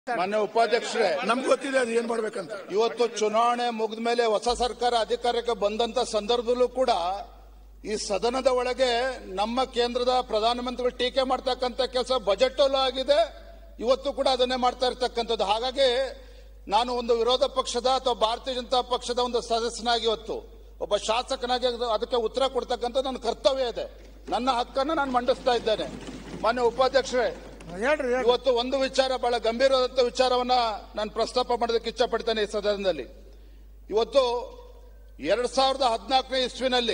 ಮಾನ್ಯ ಉಪಾಧ್ಯಕ್ಷರೇ ನಮ್ಗೆ ಗೊತ್ತಿದೆ ಅದು ಏನ್ ಮಾಡ್ಬೇಕಂತ ಇವತ್ತು ಚುನಾವಣೆ ಮುಗಿದ ಮೇಲೆ ಹೊಸ ಸರ್ಕಾರ ಅಧಿಕಾರಕ್ಕೆ ಬಂದಂತ ಸಂದರ್ಭದಲ್ಲೂ ಕೂಡ ಈ ಸದನದ ಒಳಗೆ ನಮ್ಮ ಕೇಂದ್ರದ ಪ್ರಧಾನಮಂತ್ರಿಗಳು ಟೀಕೆ ಮಾಡ್ತಕ್ಕಂಥ ಕೆಲಸ ಬಜೆಟ್ ಅಲ್ಲೂ ಆಗಿದೆ ಇವತ್ತು ಕೂಡ ಅದನ್ನೇ ಮಾಡ್ತಾ ಇರ್ತಕ್ಕಂಥದ್ದು ಹಾಗಾಗಿ ನಾನು ಒಂದು ವಿರೋಧ ಪಕ್ಷದ ಅಥವಾ ಭಾರತೀಯ ಜನತಾ ಪಕ್ಷದ ಒಂದು ಸದಸ್ಯನಾಗಿ ಇವತ್ತು ಒಬ್ಬ ಶಾಸಕನಾಗಿ ಅದು- ಅದಕ್ಕೆ ಉತ್ತರ ಕೊಡ್ತಕ್ಕಂಥ ನನ್ನ ಕರ್ತವ್ಯ ಇದೆ ನನ್ನ ಹಕ್ಕನ್ನು ನಾನು ಮಂಡಿಸ್ತಾ ಇದ್ದೇನೆ ಮಾನ್ಯ ಉಪಾಧ್ಯಕ್ಷರೇ ಹೇಳ್ರಿ ಹೇಳ್ರಿ. ಇವತ್ತು ಒಂದು ವಿಚಾರ ಬಹಳ ಗಂಭೀರವಾದಂತ ವಿಚಾರವನ್ನ ನಾನು ಪ್ರಸ್ತಾಪ ಮಾಡೋದಕ್ಕೆ ಇಚ್ಛಪಡ್ತೇನೆ ಈ ಸದನದಲ್ಲಿ ಇವತ್ತು ಎರಡ್ ಸಾವಿರದ ಹದಿನಾಲ್ಕನೇ ಇಸ್ವಿನಲ್ಲಿ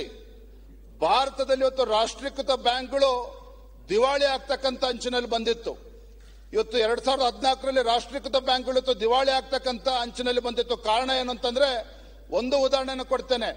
ಭಾರತದಲ್ಲಿ ಇವತ್ತು ರಾಷ್ಟ್ರೀಕೃತ ಬ್ಯಾಂಕ್ಗಳು ದಿವಾಳಿ ಆಗ್ತಕ್ಕಂಥ ಅಂಚಿನಲ್ಲಿ ಬಂದಿತ್ತು ಇವತ್ತು ಎರಡ್ ಸಾವಿರದ ಹದಿನಾಲ್ಕರಲ್ಲಿ ರಾಷ್ಟ್ರೀಕೃತ ಬ್ಯಾಂಕ್ಗಳು ಇವತ್ತು ದಿವಾಳಿ ಆಗ್ತಕ್ಕಂಥ ಅಂಚಿನಲ್ಲಿ ಬಂದಿತ್ತು ಕಾರಣ ಏನು ಅಂತಂದ್ರೆ ಒಂದು ಉದಾಹರಣೆಯನ್ನು ಕೊಡ್ತೇನೆ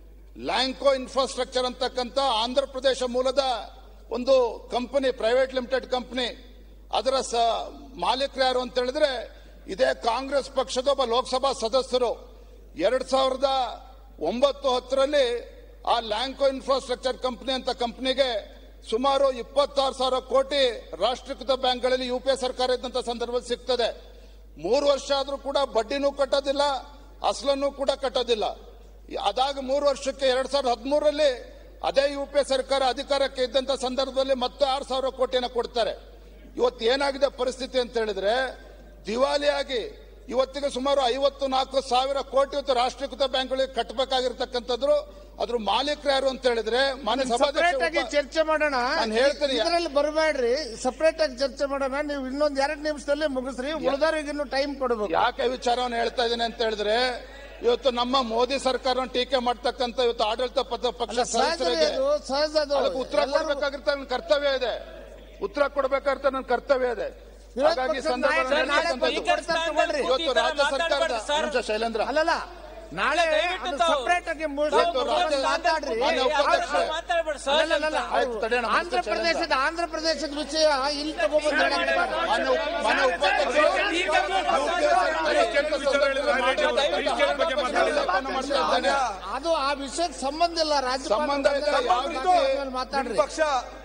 ಲ್ಯಾಂಕೋ ಇನ್ಫ್ರಾಸ್ಟ್ರಕ್ಚರ್ ಅಂತಕ್ಕಂಥ ಆಂಧ್ರ ಪ್ರದೇಶ ಮೂಲದ ಒಂದು ಕಂಪನಿ ಪ್ರೈವೇಟ್ ಲಿಮಿಟೆಡ್ ಕಂಪನಿ ಅದರ ಸ ಮಾಲೀಕರು ಯಾರು ಅಂತ ಹೇಳಿದ್ರೆ ಇದೇ ಕಾಂಗ್ರೆಸ್ ಪಕ್ಷದ ಒಬ್ಬ ಲೋಕಸಭಾ ಸದಸ್ಯರು ಎರಡ್ ಸಾವಿರದ ಒಂಬತ್ತು ಹತ್ತರಲ್ಲಿ ಆ ಲ್ಯಾಂಕೋ ಇನ್ಫ್ರಾಸ್ಟ್ರಕ್ಚರ್ ಕಂಪನಿ ಅಂತ ಕಂಪನಿಗೆ ಸುಮಾರು ಇಪ್ಪತ್ತಾರು ಸಾವಿರ ಕೋಟಿ ರಾಷ್ಟ್ರೀಕೃತ ಬ್ಯಾಂಕ್ಗಳಲ್ಲಿ ಯು ಪಿ ಎ ಸರ್ಕಾರ ಇದ್ದಂತ ಸಂದರ್ಭದಲ್ಲಿ ಸಿಗ್ತದೆ ಮೂರು ವರ್ಷ ಆದ್ರೂ ಕೂಡ ಬಡ್ಡಿನೂ ಕಟ್ಟೋದಿಲ್ಲ ಅಸಲನ್ನು ಕೂಡ ಕಟ್ಟೋದಿಲ್ಲ ಅದಾಗ ಮೂರು ವರ್ಷಕ್ಕೆ ಎರಡ್ ಸಾವಿರದ ಹದಿಮೂರರಲ್ಲಿ ಅದೇ ಯು ಪಿ ಎ ಸರ್ಕಾರ ಅಧಿಕಾರಕ್ಕೆ ಇದ್ದಂತ ಸಂದರ್ಭದಲ್ಲಿ ಮತ್ತೆ ಆರು ಸಾವಿರ ಕೋಟಿಯನ್ನು ಕೊಡ್ತಾರೆ ಇವತ್ತು ಏನಾಗಿದೆ ಪರಿಸ್ಥಿತಿ ಅಂತ ಹೇಳಿದ್ರೆ ದಿವಾಲಿಯಾಗಿ ಇವತ್ತಿಗೆ ಸುಮಾರು ಐವತ್ತು ನಾಲ್ಕು ಸಾವಿರ ಕೋಟಿ ಇವತ್ತು ರಾಷ್ಟ್ರೀಕೃತ ಬ್ಯಾಂಕ್ಗಳಿಗೆ ಕಟ್ಟಬೇಕಾಗಿರ್ತಕ್ಕಂಥದ್ರು ಅದ್ರ ಮಾಲೀಕರು ಯಾರು ಅಂತ ಹೇಳಿದ್ರೆ ಮಾನ್ಯ ಸಪರೇಟ್ ಆಗಿ ಸಭಾಧ್ಯಕ್ಷ ಚರ್ಚೆ ಮಾಡೋಣ ನಾನ್ ಹೇಳ್ತೀನಿ. ಇದರಲ್ಲಿ ಬರಬೇಡ್ರಿ ಸಪರೇಟ್ ಆಗಿ ಚರ್ಚೆ ಮಾಡೋಣ ನೀವು ಇನ್ನೊಂದ್ ಎರಡು ನಿಮಿಷದಲ್ಲಿ ಮುಗಿಸ್ರಿ ಉಳಿದವ್ರಿಗೆ ಇನ್ನು ಟೈಮ್ ಕೊಡಬೇಕು ಯಾಕೆ ವಿಚಾರವನ್ನು ಹೇಳ್ತಾ ಇದ್ದೀನಿ ಅಂತ ಹೇಳಿದ್ರೆ ಇವತ್ತು ನಮ್ಮ ಮೋದಿ ಸರ್ಕಾರವನ್ನು ಟೀಕೆ ಮಾಡ್ತಕ್ಕಂಥ ಇವತ್ತು ಆಡಳಿತ ಪದ ಪಕ್ಷ ಅಲ್ಲ ಸಹಜ ಸದಸ್ಯರಿಗೆ ಅದು ಸಹಜ ಅದು ಅದಕ್ಕೆ ಉತ್ತರ ಎಲ್ಲರೂ- ಕೊಡಬೇಕಾಗಿರ್ತ ನನ್ನ ಕರ್ತವ್ಯ ಇದೆ ಉತ್ತರ ಕೊಡಬೇಕಾಗಿರ್ತ ನನ್ನ ಕರ್ತವ್ಯ ಇದೆ ವಿರೋಧ ಹಾಗಾಗಿ ಪಕ್ಷದ ಸಂದರ್ಭದಲ್ಲಿ ನಾಯಕರು ನಾಳೆ ಹೇಳ್ತಕ್ಕಂಥದ್ದು. ಬಂದು ಕೊಡ್ತಾರೆ ತಗೊಳ್ರಿ. ಇವತ್ತು ರಾಜ್ಯ ಸರ್ಕಾರದ ಸರ್. ನಿಮಿಷ ಶೈಲೇಂದ್ರ ಅಲ್ಲಲ್ಲ ನಾಳೆ ದಯವಿಟ್ಟು ತಾವು- ಸಪರೇಟ್ ಆಗಿ ಮುಗಿಸಿ ಇವತ್ತು ರಾಜ್ಯ- ಮಾತಾಡ್ರಿ ಮಾನ್ಯ ಉಪಾಧ್ಯಕ್ಷರೇ. ಮಾತಾಡ್ಬೇಡಿ ಸರ್ ಅಲ್ಲಲ್ಲ ಆಯ್ತು, ತಡೆಯೋಣ, ಆಂಧ್ರ ಮಿಸ್ಟರ್ ಪ್ರದೇಶದ ಆಂಧ್ರ ಪ್ರದೇಶದ ವಿಷಯ ಇಲ್ಲಿ ತಗೊಂಡ್ಬಂದು ಮಾನ್ಯ ಉಪ- ಮಾನ್ಯ ಉಪಾಧ್ಯಕ್ಷರು ಮಾಡ್ತಾ ಇದ್ದೇನೆ. ಅದು ಆ ವಿಷಯಕ್ಕೆ ಸಂಬಂಧ ಇಲ್ಲ ರಾಜ್ಯಪಾಲ ಸಂಬಂಧ ಇಲ್ಲ, ಯಾವ ರೀತಿ- ಮಾತಾಡ್ರಿ ಪಕ್ಷ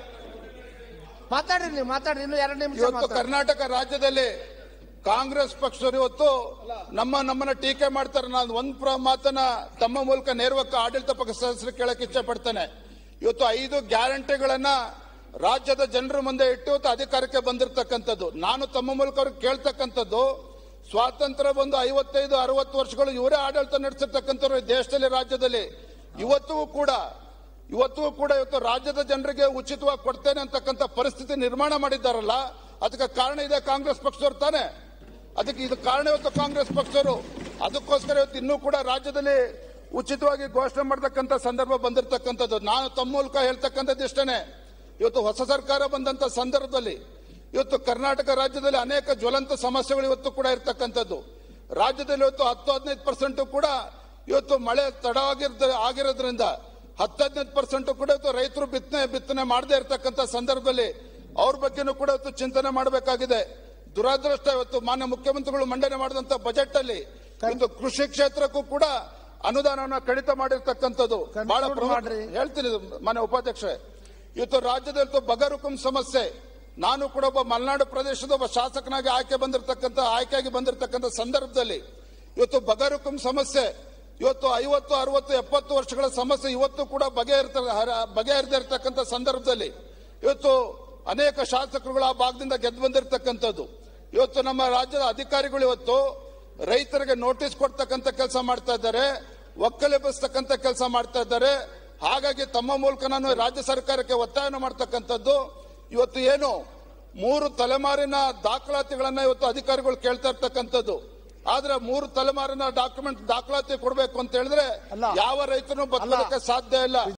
ಮಾತಾಡ್ರಿ ನೀವು ಮಾತಾಡ್ರಿ ಇನ್ನು ಎರಡು ನಿಮಿಷ ಇವತ್ತು ಮಾತಾಡ್ರಿ ಕರ್ನಾಟಕ ರಾಜ್ಯದಲ್ಲಿ ಕಾಂಗ್ರೆಸ್ ಪಕ್ಷದವರು ಇವತ್ತು ನಮ್ಮ ನಮ್ಮನ್ನ ಟೀಕೆ ಮಾಡ್ತಾರೆ ನಾನು ಒಂದ್ ಪ್ರ ಮಾತನ್ನ ತಮ್ಮ ಮೂಲಕ ನೇರವಾಗಿ ಆಡಳಿತ ಪಕ್ಷ ಸದಸ್ಯರು ಕೇಳಕ್ ಇಚ್ಛೆ ಪಡ್ತೇನೆ ಇವತ್ತು ಐದು ಗ್ಯಾರಂಟಿಗಳನ್ನ ರಾಜ್ಯದ ಜನರ ಮುಂದೆ ಇಟ್ಟು ಇವತ್ತು ಅಧಿಕಾರಕ್ಕೆ ಬಂದಿರತಕ್ಕಂಥದ್ದು ನಾನು ತಮ್ಮ ಮೂಲಕ ಅವ್ರಿಗೆ ಕೇಳ್ತಕ್ಕಂಥದ್ದು ಸ್ವಾತಂತ್ರ್ಯ ಬಂದು ಐವತ್ತೈದು ಅರವತ್ತು ವರ್ಷಗಳು ಇವರೇ ಆಡಳಿತ ನಡೆಸಿರ್ತಕ್ಕಂಥವ್ರು ಈ ದೇಶದಲ್ಲಿ ರಾಜ್ಯದಲ್ಲಿ ಇವತ್ತಿಗೂ ಕೂಡ ಇವತ್ತಿಗೂ ಕೂಡ ಇವತ್ತು ರಾಜ್ಯದ ಜನರಿಗೆ ಉಚಿತವಾಗಿ ಕೊಡ್ತೇನೆ ಅಂತಕ್ಕಂಥ ಪರಿಸ್ಥಿತಿ ನಿರ್ಮಾಣ ಮಾಡಿದ್ದಾರಲ್ಲ ಅದಕ್ಕೆ ಕಾರಣ ಇದೆ ಕಾಂಗ್ರೆಸ್ ಪಕ್ಷದವ್ರು ತಾನೆ ಅದಕ್ಕೆ ಇದು ಕಾರಣ ಇವತ್ತು ಕಾಂಗ್ರೆಸ್ ಪಕ್ಷದವರು ಅದಕ್ಕೋಸ್ಕರ ಇವತ್ತು ಇನ್ನೂ ಕೂಡ ರಾಜ್ಯದಲ್ಲಿ ಉಚಿತವಾಗಿ ಘೋಷಣೆ ಮಾಡತಕ್ಕಂಥ ಸಂದರ್ಭ ಬಂದಿರತಕ್ಕಂಥದ್ದು ನಾನು ತಮ್ಮ ಮೂಲಕ ಹೇಳ್ತಕ್ಕಂಥದ್ದು ಇಷ್ಟನೇ ಇವತ್ತು ಹೊಸ ಸರ್ಕಾರ ಬಂದಂತ ಸಂದರ್ಭದಲ್ಲಿ ಇವತ್ತು ಕರ್ನಾಟಕ ರಾಜ್ಯದಲ್ಲಿ ಅನೇಕ ಜ್ವಲಂತ ಸಮಸ್ಯೆಗಳು ಇವತ್ತು ಕೂಡ ಇರತಕ್ಕಂಥದ್ದು ರಾಜ್ಯದಲ್ಲಿ ಇವತ್ತು ಹತ್ತು ಹದಿನೈದು ಪರ್ಸೆಂಟ್ ಕೂಡ ಇವತ್ತು ಮಳೆ ತಡವಾಗಿರ್ದ ಆಗಿರೋದ್ರಿಂದ ಹತ್ತು ಹದಿನೈದು ಪರ್ಸೆಂಟ್ ಕೂಡ ಇವತ್ತು ರೈತರು ಬಿತ್ತನೆ ಬಿತ್ತನೆ ಮಾಡದೇ ಇರತಕ್ಕಂಥ ಸಂದರ್ಭದಲ್ಲಿ ಅವ್ರ ಬಗ್ಗೆನೂ ಕೂಡ ಇವತ್ತು ಚಿಂತನೆ ಮಾಡಬೇಕಾಗಿದೆ ದುರಾದೃಷ್ಟ ಇವತ್ತು ಮಾನ್ಯ ಮುಖ್ಯಮಂತ್ರಿಗಳು ಮಂಡನೆ ಮಾಡಿದಂತ ಬಜೆಟ್ ಅಲ್ಲಿ ಇವತ್ತು ಕೃಷಿ ಕ್ಷೇತ್ರಕ್ಕೂ ಕೂಡ ಅನುದಾನವನ್ನ ಕಡಿತ ಮಾಡಿರ್ತಕ್ಕಂಥದ್ದು ಬಹಳ Conclude ಪ್ರಮುಖ- ಮಾಡ್ರಿ. ಹೇಳ್ತೀನಿ ಇದು ಮಾನ್ಯ ಉಪಾಧ್ಯಕ್ಷರೇ ಇವತ್ತು ರಾಜ್ಯದಲ್ಲಿ ಇವತ್ತು ಬಗರುಕುಂ ಸಮಸ್ಯೆ ನಾನು ಕೂಡ ಒಬ್ಬ ಮಲೆನಾಡು ಪ್ರದೇಶದ ಒಬ್ಬ ಶಾಸಕನಾಗಿ ಆಯ್ಕೆ ಬಂದಿರತಕ್ಕಂಥ ಆಯ್ಕೆಯಾಗಿ ಬಂದಿರತಕ್ಕಂಥ ಸಂದರ್ಭದಲ್ಲಿ ಇವತ್ತು ಬಗರುಕುಂ ಸಮಸ್ಯೆ ಇವತ್ತು ಐವತ್ತು ಅರವತ್ತು ಎಪ್ಪತ್ತು ವರ್ಷಗಳ ಸಮಸ್ಯೆ ಇವತ್ತು ಕೂಡ ಬಗೆಹರಿತ ಬಗೆಹರಿದೇ ಇರತಕ್ಕಂಥ ಸಂದರ್ಭದಲ್ಲಿ ಇವತ್ತು ಅನೇಕ ಶಾಸಕರುಗಳು ಆ ಭಾಗದಿಂದ ಗೆದ್ದು ಬಂದಿರತಕ್ಕಂಥದ್ದು ಇವತ್ತು ನಮ್ಮ ರಾಜ್ಯದ ಅಧಿಕಾರಿಗಳು ಇವತ್ತು ರೈತರಿಗೆ ನೋಟಿಸ್ ಕೊಡ್ತಕ್ಕಂಥ ಕೆಲಸ ಮಾಡ್ತಾ ಇದ್ದಾರೆ ಒಕ್ಕಲೆಬ್ಬಿಸ್ತಕ್ಕಂಥ ಕೆಲಸ ಮಾಡ್ತಾ ಇದ್ದಾರೆ ಹಾಗಾಗಿ ತಮ್ಮ ಮೂಲಕ ನಾನು ರಾಜ್ಯ ಸರ್ಕಾರಕ್ಕೆ ಒತ್ತಾಯನ ಮಾಡ್ತಕ್ಕಂಥದ್ದು ಇವತ್ತು ಏನು ಮೂರು ತಲೆಮಾರಿನ ದಾಖಲಾತಿಗಳನ್ನ ಇವತ್ತು ಅಧಿಕಾರಿಗಳು ಕೇಳ್ತಾ ಇರ್ತಕ್ಕಂಥದ್ದು ಆದ್ರೆ ಮೂರು ತಲೆಮಾರಿನ ಡಾಕ್ಯುಮೆಂಟ್ ದಾಖಲಾತಿ ಕೊಡಬೇಕು ಅಂತ ಹೇಳಿದ್ರೆ ಅಲ್ಲ. ಯಾವ ರೈತನು ಬದುಕೋದಕ್ಕೆ ಸಾಧ್ಯ ಇಲ್ಲ